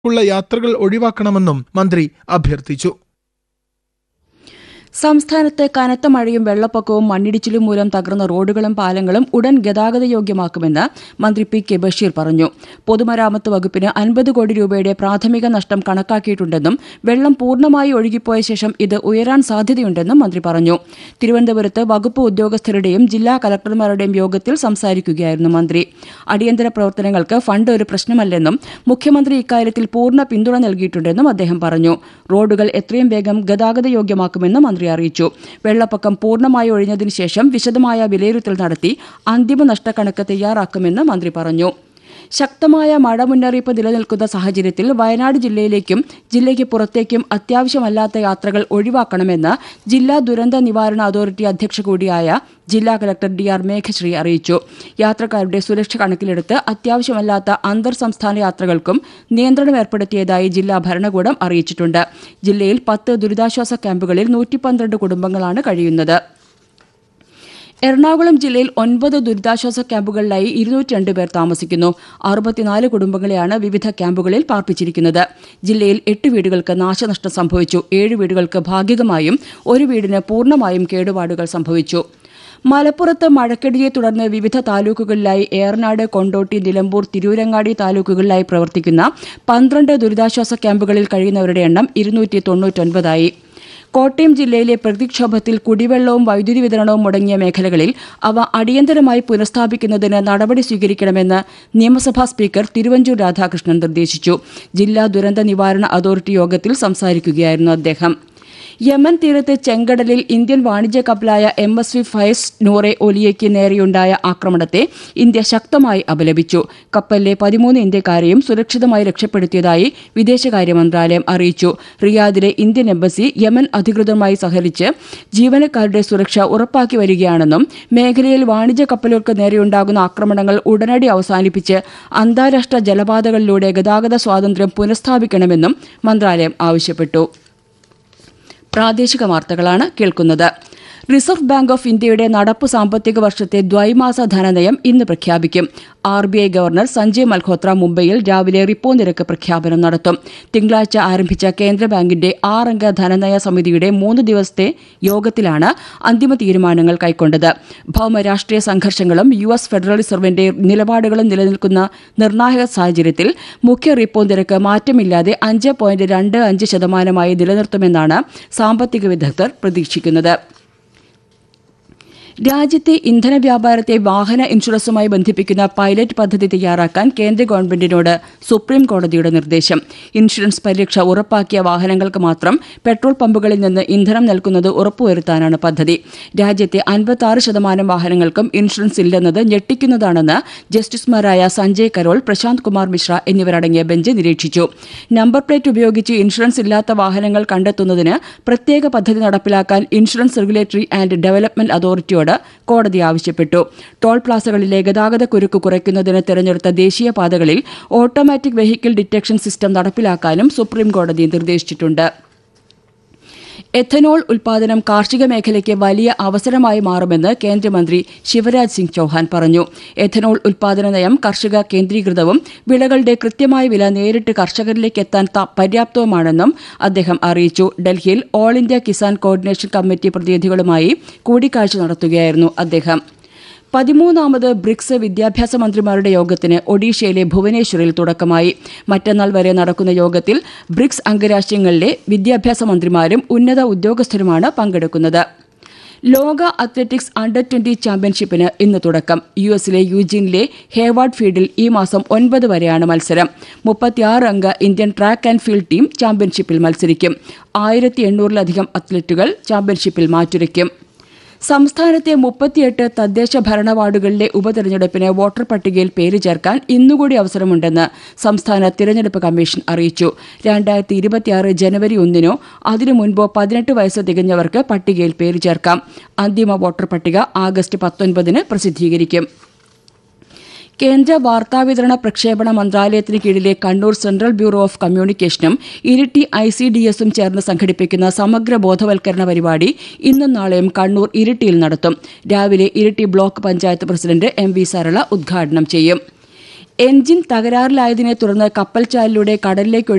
ഉള്ള യാത്രകൾ ഒഴിവാക്കണമെന്നും മന്ത്രി അഭ്യർത്ഥിച്ചു സംസ്ഥാനത്ത് കനത്ത മഴയും വെള്ളപ്പൊക്കവും മണ്ണിടിച്ചിലും മൂലം തകർന്ന റോഡുകളും പാലങ്ങളും ഉടൻ ഗതാഗതയോഗ്യമാക്കുമെന്ന് മന്ത്രി പി കെ ബഷീർ പറഞ്ഞു പൊതുമരാമത്ത് വകുപ്പിന് അൻപത് കോടി രൂപയുടെ പ്രാഥമിക നഷ്ടം കണക്കാക്കിയിട്ടുണ്ടെന്നും വെള്ളം പൂർണ്ണമായി ഒഴുകിപ്പോയ ശേഷം ഇത് ഉയരാൻ സാധ്യതയുണ്ടെന്നും മന്ത്രി പറഞ്ഞു തിരുവനന്തപുരത്ത് വകുപ്പ് ഉദ്യോഗസ്ഥരുടെയും ജില്ലാ കലക്ടർമാരുടെയും യോഗത്തിൽ സംസാരിക്കുകയായിരുന്നു മന്ത്രി അടിയന്തര പ്രവർത്തനങ്ങൾക്ക് ഫണ്ട് ഒരു പ്രശ്നമല്ലെന്നും മുഖ്യമന്ത്രി ഇക്കാര്യത്തിൽ പൂർണ്ണ പിന്തുണ നൽകിയിട്ടുണ്ടെന്നും അദ്ദേഹം പറഞ്ഞു റോഡുകൾ എത്രയും വേഗം ഗതാഗതയോഗ്യമാക്കുമെന്ന് മന്ത്രി അറിയിച്ചു വെള്ളപ്പൊക്കം പൂർണ്ണമായി ഒഴിഞ്ഞതിനു ശേഷം വിശദമായ വിലയിരുത്തൽ നടത്തി അന്തിമ നഷ്ടക്കണക്ക് തയ്യാറാക്കുമെന്ന് മന്ത്രി പറഞ്ഞു ശക്തമായ മഴ മുന്നറിയിപ്പ് നിലനിൽക്കുന്ന സാഹചര്യത്തിൽ വയനാട് ജില്ലയിലേക്കും ജില്ലയ്ക്ക് പുറത്തേക്കും അത്യാവശ്യമല്ലാത്ത യാത്രകൾ ഒഴിവാക്കണമെന്ന് ജില്ലാ ദുരന്ത നിവാരണ അതോറിറ്റി അധ്യക്ഷ കൂടിയായ ജില്ലാ കലക്ടർ ഡി ആർ മേഘശ്രീ അറിയിച്ചു യാത്രക്കാരുടെ സുരക്ഷ കണക്കിലെടുത്ത് അത്യാവശ്യമല്ലാത്ത അന്തർ സംസ്ഥാന യാത്രകൾക്കും നിയന്ത്രണം ഏർപ്പെടുത്തിയതായി ജില്ലാ ഭരണകൂടം അറിയിച്ചിട്ടുണ്ട് ജില്ലയിൽ പത്ത് ദുരിതാശ്വാസ ക്യാമ്പുകളിൽ നൂറ്റി പന്ത്രണ്ട് കുടുംബങ്ങളാണ് കഴിയുന്നത് എറണാകുളം ജില്ലയിൽ ഒൻപത് ദുരിതാശ്വാസ ക്യാമ്പുകളിലായി ഇരുന്നൂറ്റി രണ്ട് പേർ താമസിക്കുന്നു അറുപത്തിനാല് കുടുംബങ്ങളെയാണ് വിവിധ ക്യാമ്പുകളിൽ പാർപ്പിച്ചിരിക്കുന്നത് ജില്ലയിൽ എട്ട് വീടുകൾക്ക് നാശനഷ്ടം സംഭവിച്ചു ഏഴ് വീടുകൾക്ക് ഭാഗികമായും ഒരു വീടിന് പൂർണ്ണമായും കേടുപാടുകൾ സംഭവിച്ചു മലപ്പുറത്ത് മഴക്കെടുതിയെ തുടർന്ന് വിവിധ താലൂക്കുകളിലായി ഏറനാട് കൊണ്ടോട്ടി നിലമ്പൂർ തിരൂരങ്ങാടി താലൂക്കുകളിലായി പ്രവർത്തിക്കുന്ന പന്ത്രണ്ട് ദുരിതാശ്വാസ ക്യാമ്പുകളിൽ കഴിയുന്നവരുടെ എണ്ണം ഇരുന്നൂറ്റി തൊണ്ണൂറ്റൊൻപതായി കോട്ടയം ജില്ലയിലെ പ്രകൃതിക്ഷോഭത്തിൽ കുടിവെള്ളവും വൈദ്യുതി വിതരണവും മുടങ്ങിയ മേഖലകളിൽ അവ അടിയന്തരമായി പുനഃസ്ഥാപിക്കുന്നതിന് നടപടി സ്വീകരിക്കണമെന്ന് നിയമസഭാ സ്പീക്കർ തിരുവഞ്ചൂർ രാധാകൃഷ്ണൻ നിർദ്ദേശിച്ചു ജില്ലാ ദുരന്ത നിവാരണ അതോറിറ്റി യോഗത്തിൽ സംസാരിക്കുകയായിരുന്നു അദ്ദേഹം യമൻ തീരത്ത് ചെങ്കടലിൽ ഇന്ത്യൻ വാണിജ്യ കപ്പലായ എം എസ് വി ഫയസ് നൂറെ ഒലിയയ്ക്ക് നേരെയുണ്ടായ ആക്രമണത്തെ ഇന്ത്യ ശക്തമായി അപലപിച്ചു കപ്പലിലെ പതിമൂന്ന് ഇന്ത്യക്കാരെയും സുരക്ഷിതമായി രക്ഷപ്പെടുത്തിയതായി വിദേശകാര്യ മന്ത്രാലയം അറിയിച്ചു റിയാദിലെ ഇന്ത്യൻ എംബസി യമൻ അധികൃതരുമായി സഹകരിച്ച് ജീവനക്കാരുടെ സുരക്ഷ ഉറപ്പാക്കി വരികയാണെന്നും മേഖലയിൽ വാണിജ്യ കപ്പലുകൾക്ക് നേരെയുണ്ടാകുന്ന ആക്രമണങ്ങൾ ഉടനടി അവസാനിപ്പിച്ച് അന്താരാഷ്ട്ര ജലപാതകളിലൂടെ ഗതാഗത സ്വാതന്ത്ര്യം പുനഃസ്ഥാപിക്കണമെന്നും മന്ത്രാലയം ആവശ്യപ്പെട്ടു പ്രാദേശിക വാർത്തകളാണ് കേൾക്കുന്നത് റിസർവ് ബാങ്ക് ഓഫ് ഇന്ത്യയുടെ നടപ്പു സാമ്പത്തിക വർഷത്തെ ദ്വൈമാസ ധനനയം ഇന്ന് പ്രഖ്യാപിക്കും R B I governor Sanjay Malhotra മുംബൈയിൽ രാവിലെ റിപ്പോ നിരക്ക് പ്രഖ്യാപനം നടത്തും തിങ്കളാഴ്ച ആരംഭിച്ച കേന്ദ്ര ബാങ്കിന്റെ ആറംഗ ധനനയ സമിതിയുടെ മൂന്ന് ദിവസത്തെ യോഗത്തിലാണ് അന്തിമ തീരുമാനങ്ങൾ കൈക്കൊണ്ടത് ഭൌമ രാഷ്ട്രീയ സംഘർഷങ്ങളും യു എസ് ഫെഡറൽ റിസർവിന്റെ നിലപാടുകളും നിലനിൽക്കുന്ന നിർണായക സാഹചര്യത്തിൽ മുഖ്യ റിപ്പോ നിരക്ക് മാറ്റമില്ലാതെ അഞ്ച് പോയിന്റ് രണ്ട് അഞ്ച് ശതമാനമായി നിലനിർത്തുമെന്നാണ് സാമ്പത്തിക വിദഗ്ധർ പ്രതീക്ഷിക്കുന്നത് രാജ്യത്തെ ഇന്ധന വ്യാപാരത്തെ വാഹന ഇൻഷുറൻസുമായി ബന്ധിപ്പിക്കുന്ന പൈലറ്റ് പദ്ധതി തയ്യാറാക്കാൻ കേന്ദ്ര ഗവൺമെന്റിനോട് സുപ്രീം കോടതിയുടെ നിർദ്ദേശം ഇൻഷുറൻസ് പരിരക്ഷ ഉറപ്പാക്കിയ വാഹനങ്ങൾക്ക് മാത്രം പെട്രോൾ പമ്പുകളിൽ നിന്ന് ഇന്ധനം നൽകുന്നത് ഉറപ്പുവരുത്താനാണ് പദ്ധതി രാജ്യത്തെ അൻപത്തി ശതമാനം വാഹനങ്ങൾക്കും ഇൻഷുറൻസ് ഇല്ലെന്നത് ഞെട്ടിക്കുന്നതാണെന്ന് ജസ്റ്റിസുമാരായ സഞ്ജയ് കരോൾ പ്രശാന്ത് കുമാർ മിശ്ര എന്നിവരടങ്ങിയ ബെഞ്ച് നിരീക്ഷിച്ചു നമ്പർ പ്ലേറ്റ് ഉപയോഗിച്ച് ഇൻഷുറൻസ് ഇല്ലാത്ത വാഹനങ്ങൾ കണ്ടെത്തുന്നതിന് പ്രത്യേക പദ്ധതി നടപ്പിലാക്കാൻ ഇൻഷുറൻസ് റെഗുലേറ്ററി ആൻഡ് ഡെവലപ്മെന്റ് അതോറിറ്റിയോട് കോടതി ആവശ്യപ്പെട്ടു ടോൾ പ്ലാസകളിലെ ഗതാഗത കുരുക്ക് കുറയ്ക്കുന്നതിന് തെരഞ്ഞെടുത്ത ദേശീയ പാതകളിൽ ഓട്ടോമാറ്റിക് വെഹിക്കിൾ ഡിറ്റക്ഷൻ സിസ്റ്റം നടപ്പിലാക്കാനും സുപ്രീംകോടതി നിർദ്ദേശിച്ചിട്ടുണ്ട് എഥനോൾ ഉൽപാദനം കാർഷിക മേഖലയ്ക്ക് വലിയ അവസരമായി മാറുമെന്ന് കേന്ദ്രമന്ത്രി ശിവരാജ് സിംഗ് ചൌഹാൻ പറഞ്ഞു എഥനോൾ ഉൽപാദന നയം കർഷക കേന്ദ്രീകൃതവും വിളകളുടെ കൃത്യമായ വില നേരിട്ട് കർഷകരിലേക്ക് എത്താൻ പര്യാപ്തവുമാണെന്നും അദ്ദേഹം അറിയിച്ചു ഡൽഹിയിൽ all India Kisan coordination committee പ്രതിനിധികളുമായി കൂടിക്കാഴ്ച നടത്തുകയായിരുന്നു അദ്ദേഹം പതിമൂന്നാമത് ബ്രിക്സ് വിദ്യാഭ്യാസ മന്ത്രിമാരുടെ യോഗത്തിന് ഒഡീഷയിലെ ഭുവനേശ്വറിൽ തുടക്കമായി മറ്റന്നാൾ വരെ നടക്കുന്ന യോഗത്തിൽ ബ്രിക്സ് അംഗരാജ്യങ്ങളിലെ വിദ്യാഭ്യാസ മന്ത്രിമാരും ഉന്നത ഉദ്യോഗസ്ഥരുമാണ് പങ്കെടുക്കുന്നത് ലോക അത്ലറ്റിക്സ് അണ്ടർ ട്വന്റി ചാമ്പ്യൻഷിപ്പിന് ഇന്ന് തുടക്കം യു എസിലെ യൂജിനിലെ ഹേവാർഡ് ഫീൽഡിൽ ഈ മാസം ഒൻപത് വരെയാണ് മത്സരം മുപ്പത്തിയാറ് അംഗ Indian track and field team ചാമ്പ്യൻഷിപ്പിൽ മത്സരിക്കും ആയിരത്തി എണ്ണൂറിലധികം അത്ലറ്റുകൾ ചാമ്പ്യൻഷിപ്പിൽ മാറ്റുരയ്ക്കും സംസ്ഥാനത്തെ മുപ്പത്തിയെട്ട് തദ്ദേശ ഭരണ വാർഡുകളിലെ ഉപതെരഞ്ഞെടുപ്പിന് വോട്ടർ പട്ടികയിൽ പേര് ചേർക്കാൻ ഇന്നുകൂടി അവസരമുണ്ടെന്ന് സംസ്ഥാന തിരഞ്ഞെടുപ്പ് കമ്മീഷൻ അറിയിച്ചു രണ്ടായിരത്തി ഇരുപത്തിയാറ് ജനുവരി ഒന്നിനോ അതിനു മുൻപോ പതിനെട്ട് വയസ്സ് തികഞ്ഞവർക്ക് പട്ടികയിൽ പേര് ചേർക്കാം അന്തിമ വോട്ടർ പട്ടിക ആഗസ്റ്റ് പത്തൊൻപതിന് പ്രസിദ്ധീകരിക്കും കേന്ദ്ര വാർത്താവിതരണ പ്രക്ഷേപണ മന്ത്രാലയത്തിന് കീഴിലെ കണ്ണൂർ സെൻട്രൽ ബ്യൂറോ ഓഫ് കമ്മ്യൂണിക്കേഷനും ഇരിട്ടി ഐ സി ഡി എസും ചേർന്ന് സംഘടിപ്പിക്കുന്ന സമഗ്ര ബോധവൽക്കരണ പരിപാടി ഇന്നും നാളെയും കണ്ണൂർ ഇരിട്ടിയിൽ നടത്തും രാവിലെ Iritty block panchayat president M V Sarala ഉദ്ഘാടനം ചെയ്യും എഞ്ചിൻ തകരാറിലായതിനെ തുടർന്ന് കപ്പൽച്ചാലിലൂടെ കടലിലേക്ക്